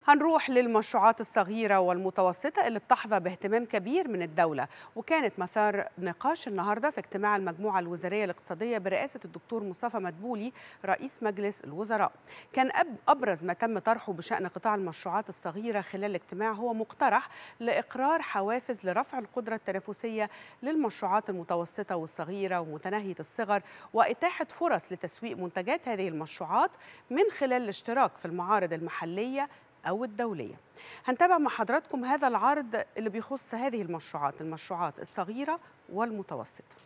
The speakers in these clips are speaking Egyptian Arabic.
هنروح للمشروعات الصغيرة والمتوسطة اللي بتحظى باهتمام كبير من الدولة وكانت مثار نقاش النهاردة في اجتماع المجموعة الوزارية الاقتصادية برئاسة الدكتور مصطفى مدبولي رئيس مجلس الوزراء كان أبرز ما تم طرحه بشأن قطاع المشروعات الصغيرة خلال الاجتماع هو مقترح لإقرار حوافز لرفع القدرة التنافسية للمشروعات المتوسطة والصغيرة ومتناهية الصغر وإتاحة فرص لتسويق منتجات هذه المشروعات من خلال الاشتراك في المعارض المحلية أو الدولية هنتابع مع حضراتكم هذا العرض اللي بيخص هذه المشروعات المشروعات الصغيرة والمتوسطة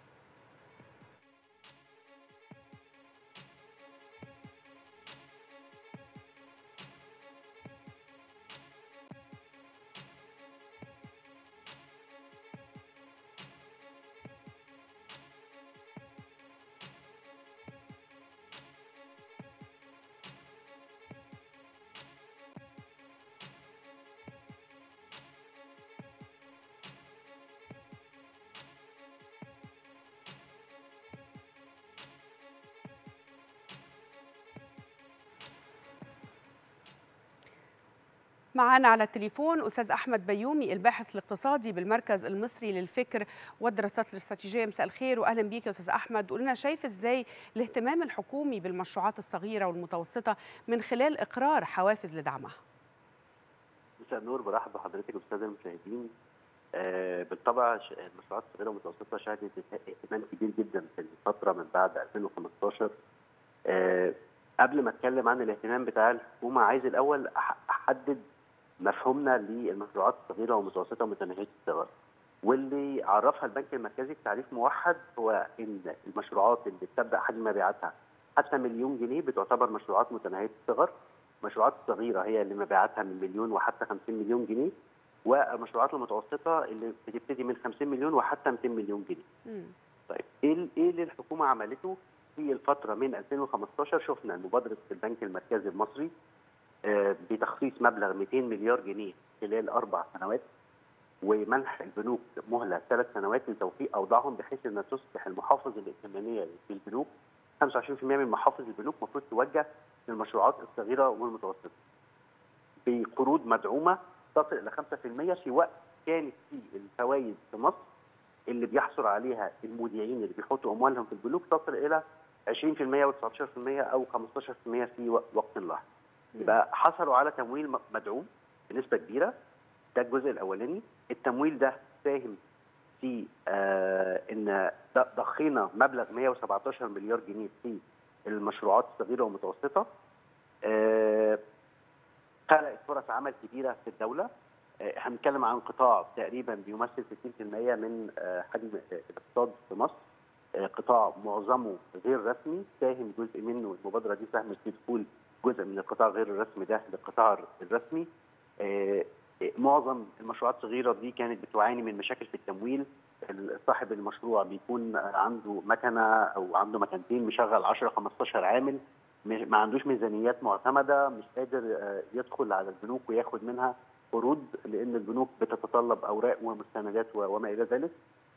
معنا على التليفون أستاذ أحمد بيومي الباحث الاقتصادي بالمركز المصري للفكر والدراسات الاستراتيجية مساء الخير وأهلا بيك يا أستاذ أحمد قول لنا شايف إزاي الاهتمام الحكومي بالمشروعات الصغيرة والمتوسطة من خلال إقرار حوافز لدعمها مساء النور برحب بحضرتك والسادة المشاهدين آه بالطبع المشروعات الصغيرة والمتوسطة شهدت اهتمام كبير جدا في الفترة من بعد 2015 آه قبل ما اتكلم عن الاهتمام بتاع الحكومه عايز الاول احدد مفهومنا للمشروعات الصغيره والمتوسطه ومتناهيه الصغر واللي عرفها البنك المركزي بتعريف موحد هو ان المشروعات اللي بتبدا حجم مبيعاتها حتى مليون جنيه بتعتبر مشروعات متناهيه الصغر المشروعات الصغيره هي اللي مبيعاتها من مليون وحتى 50 مليون جنيه والمشروعات المتوسطه اللي بتبتدي من 50 مليون وحتى 200 مليون جنيه. طيب ايه ايه اللي الحكومه عملته في الفتره من 2015 شفنا مبادره البنك المركزي المصري بتخصيص مبلغ 200 مليار جنيه خلال اربع سنوات ومنح البنوك مهله ثلاث سنوات لتوفيق اوضاعهم بحيث انها تصبح المحافظ الائتمانيه في البنوك 25% من محافظ البنوك المفروض توجه للمشروعات الصغيره والمتوسطه. بقروض مدعومه تصل الى 5% في وقت كانت في الفوائد في مصر اللي بيحصل عليها المودعين اللي بيحطوا اموالهم في البنوك تصل الى 20% و19% او 15% في وقت لاحق. يبقى حصلوا على تمويل مدعوم بنسبه كبيره ده الجزء الاولاني التمويل ده ساهم في آه ان ضخينا مبلغ 117 مليار جنيه في المشروعات الصغيره والمتوسطه آه خلقت فرص عمل كبيره في الدوله آه هنتكلم عن قطاع تقريبا بيمثل 60% من آه حجم الاقتصاد في مصر قطاع معظمه غير رسمي ساهم جزء منه المبادره دي ساهمت في دخول جزء من القطاع غير الرسمي ده للقطاع الرسمي معظم المشروعات الصغيره دي كانت بتعاني من مشاكل في التمويل صاحب المشروع بيكون عنده مكنه او عنده مكنتين مشغل 10 15 عامل ما عندوش ميزانيات معتمده مش قادر يدخل على البنوك وياخد منها قروض لان البنوك بتتطلب اوراق ومستندات وما الى ذلك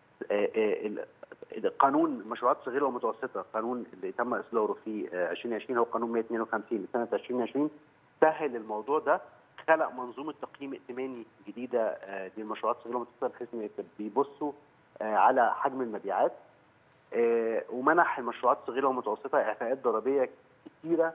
قانون المشروعات الصغيره والمتوسطه القانون اللي تم اصداره في 2020 هو قانون 152 لسنه 2020 سهل الموضوع ده خلق منظومه تقييم ائتماني جديده للمشروعات الصغيره والمتوسطه بحيث ان بيبصوا على حجم المبيعات ومنح المشروعات الصغيره والمتوسطه اعفاءات ضريبيه كثيره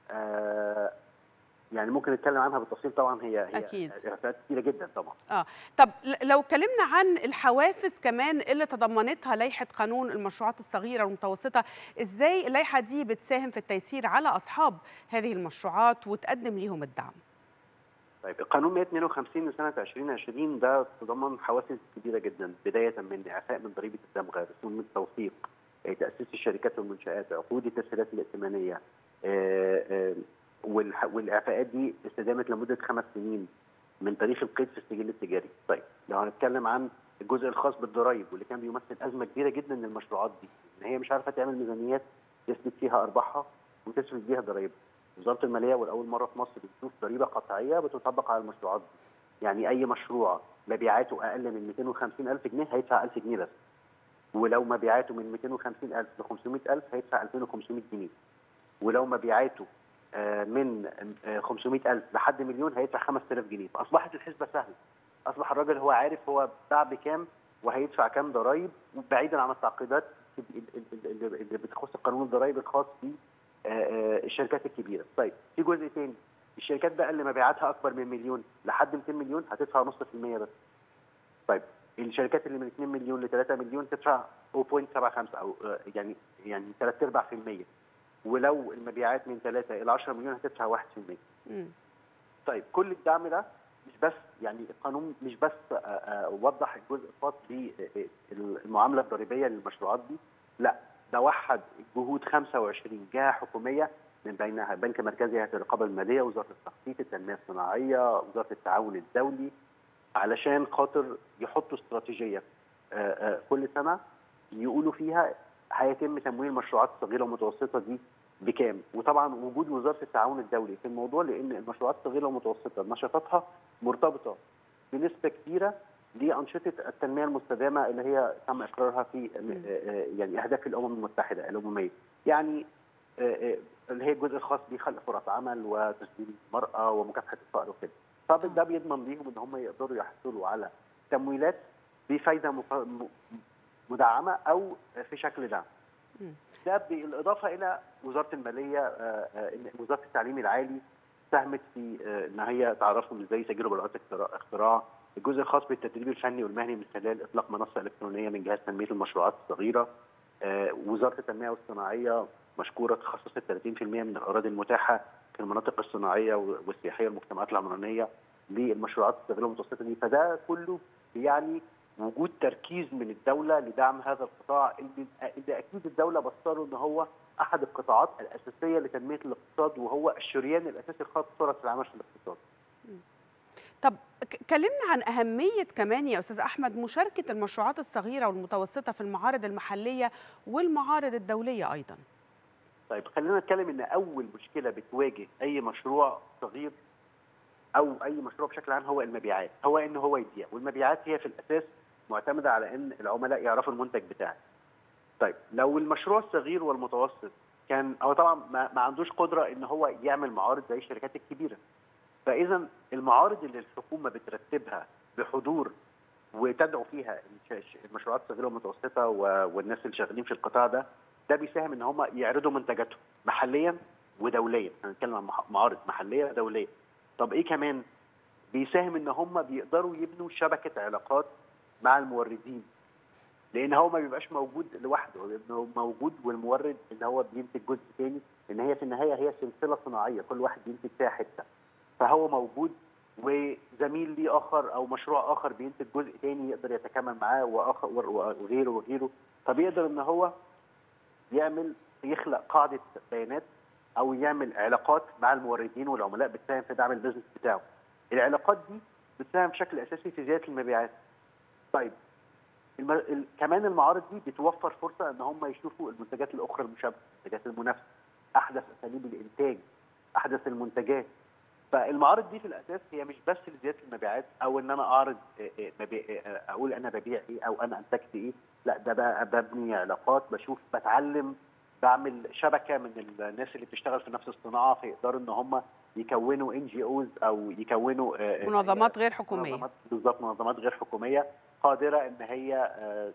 يعني ممكن نتكلم عنها بالتفصيل طبعا هي هي أكيد. اعفاءات كثيره جدا طبعا اه طب لو اتكلمنا عن الحوافز كمان اللي تضمنتها لائحه قانون المشروعات الصغيره والمتوسطه ازاي اللائحه دي بتساهم في التيسير على اصحاب هذه المشروعات وتقدم ليهم الدعم طيب القانون 152 لسنه 2020 ده تضمن حوافز كبيره جدا بدايه من اعفاء من ضريبه الدمغه رسوم التوثيق تاسيس الشركات والمنشات عقود التسهيلات الائتمانيه آآ آآ والاعفاءات دي استدامت لمده خمس سنين من تاريخ القيد في السجل التجاري. طيب لو هنتكلم عن الجزء الخاص بالضرائب واللي كان بيمثل ازمه كبيره جدا للمشروعات دي ان هي مش عارفه تعمل ميزانيات تثبت فيها ارباحها وتثبت بيها ضرائبها. وزاره الماليه ولاول مره في مصر بتشوف ضريبه قطعيه بتطبق على المشروعات دي. يعني اي مشروع مبيعاته اقل من 250 الف جنيه هيدفع 1000 جنيه بس. ولو مبيعاته من 250 الف ل 500 الف هيدفع 2500 جنيه. ولو مبيعاته من 500000 لحد مليون هيدفع 5000 جنيه فاصبحت الحسبه سهله اصبح الراجل هو عارف هو باع بكام وهيدفع كام ضرائب بعيدا عن التعقيدات اللي بتخص قانون الضرائب الخاص بالشركات الكبيره. طيب في جزء ثاني الشركات بقى اللي مبيعاتها اكبر من مليون لحد 200 مليون هتدفع نص في المية بس. طيب الشركات اللي من 2 مليون ل 3 مليون تدفع 0.75 او يعني يعني 3 ارباع في المية. ولو المبيعات من 3 الى 10 مليون هتدفع 1%. طيب كل الدعم ده مش بس يعني القانون مش بس وضح الجزء الخاص بالمعامله الضريبيه للمشروعات دي لا ده وحد جهود 25 جهه حكوميه من بينها البنك المركزي هيئه الرقابه الماليه وزاره التخطيط التنميه الصناعيه وزاره التعاون الدولي علشان خاطر يحطوا استراتيجيه كل سنه يقولوا فيها هيتم تمويل المشروعات الصغيره والمتوسطه دي بكام وطبعا وجود وزاره التعاون الدولي في الموضوع لان المشروعات الصغيره والمتوسطه نشاطاتها مرتبطه بنسبه كبيره لانشطه التنميه المستدامه اللي هي تم اقرارها في يعني اهداف الامم المتحده الامميه يعني اللي هي الجزء الخاص بخلق فرص عمل وتسجيل المراه ومكافحه الفقر وكده فده بيضمن ليهم ان هم يقدروا يحصلوا على تمويلات بفايده مدعمه او في شكل دعم ده بالاضافه الى وزاره الماليه وزاره التعليم العالي ساهمت في ان هي تعرفهم ازاي يسجلوا براءات اختراع الجزء الخاص بالتدريب الفني والمهني من خلال اطلاق منصه الكترونيه من جهاز تنميه المشروعات الصغيره وزاره التنميه والصناعيه مشكوره خصصت 30% من الاراضي المتاحه في المناطق الصناعيه والسياحيه والمجتمعات العمرانيه للمشروعات الصغيره والمتوسطه دي فده كله يعني وجود تركيز من الدوله لدعم هذا القطاع اللي, اللي اكيد الدوله بصره ان هو احد القطاعات الاساسيه لتنميه الاقتصاد وهو الشريان الاساسي الخاص بفرص العمل في الاقتصاد. طب كلمنا عن اهميه كمان يا استاذ احمد مشاركه المشروعات الصغيره والمتوسطه في المعارض المحليه والمعارض الدوليه ايضا. طيب خلينا نتكلم ان اول مشكله بتواجه اي مشروع صغير او اي مشروع بشكل عام هو المبيعات هو ان هو يبيع والمبيعات هي في الاساس معتمده على ان العملاء يعرفوا المنتج بتاعك طيب لو المشروع الصغير والمتوسط كان هو طبعا ما, ما عندوش قدره ان هو يعمل معارض زي الشركات الكبيره فاذا المعارض اللي الحكومه بترتبها بحضور وتدعو فيها المشروعات الصغيره والمتوسطه والناس اللي شغالين في القطاع ده ده بيساهم ان هم يعرضوا منتجاتهم محليا ودوليا هنتكلم عن معارض محليه ودوليه طب ايه كمان بيساهم ان هم بيقدروا يبنوا شبكه علاقات مع الموردين لان هو ما بيبقاش موجود لوحده هو موجود والمورد ان هو بينتج جزء تاني ان هي في النهايه هي سلسله صناعيه كل واحد بينتج فيها حته فهو موجود وزميل ليه اخر او مشروع اخر بينتج جزء تاني يقدر يتكامل معاه واخر وغيره وغيره فبيقدر ان هو يعمل يخلق قاعده بيانات او يعمل علاقات مع الموردين والعملاء بتساهم في دعم البيزنس بتاعه. العلاقات دي بتساهم بشكل اساسي في زياده المبيعات. طيب الم... ال... كمان المعارض دي بتوفر فرصه ان هم يشوفوا المنتجات الاخرى المشابهه، المنتجات المنافسه، احدث اساليب الانتاج، احدث المنتجات. فالمعارض دي في الاساس هي مش بس لزياده المبيعات او ان انا اعرض مبيع اقول انا ببيع ايه او انا انتجت ايه، لا ده بقى ببني علاقات بشوف بتعلم بعمل شبكه من الناس اللي بتشتغل في نفس الصناعه فيقدروا ان هم يكونوا ان جي اوز او يكونوا منظمات غير حكوميه منظمات بالظبط منظمات غير حكوميه قادره ان هي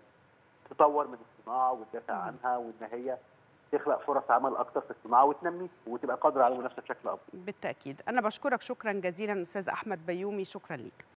تطور من الصناعه وتدافع عنها وان هي تخلق فرص عمل اكثر في الصناعه وتنمي وتبقى قادره على المنافسه بشكل افضل. بالتاكيد، انا بشكرك شكرا جزيلا استاذ احمد بيومي شكرا ليك.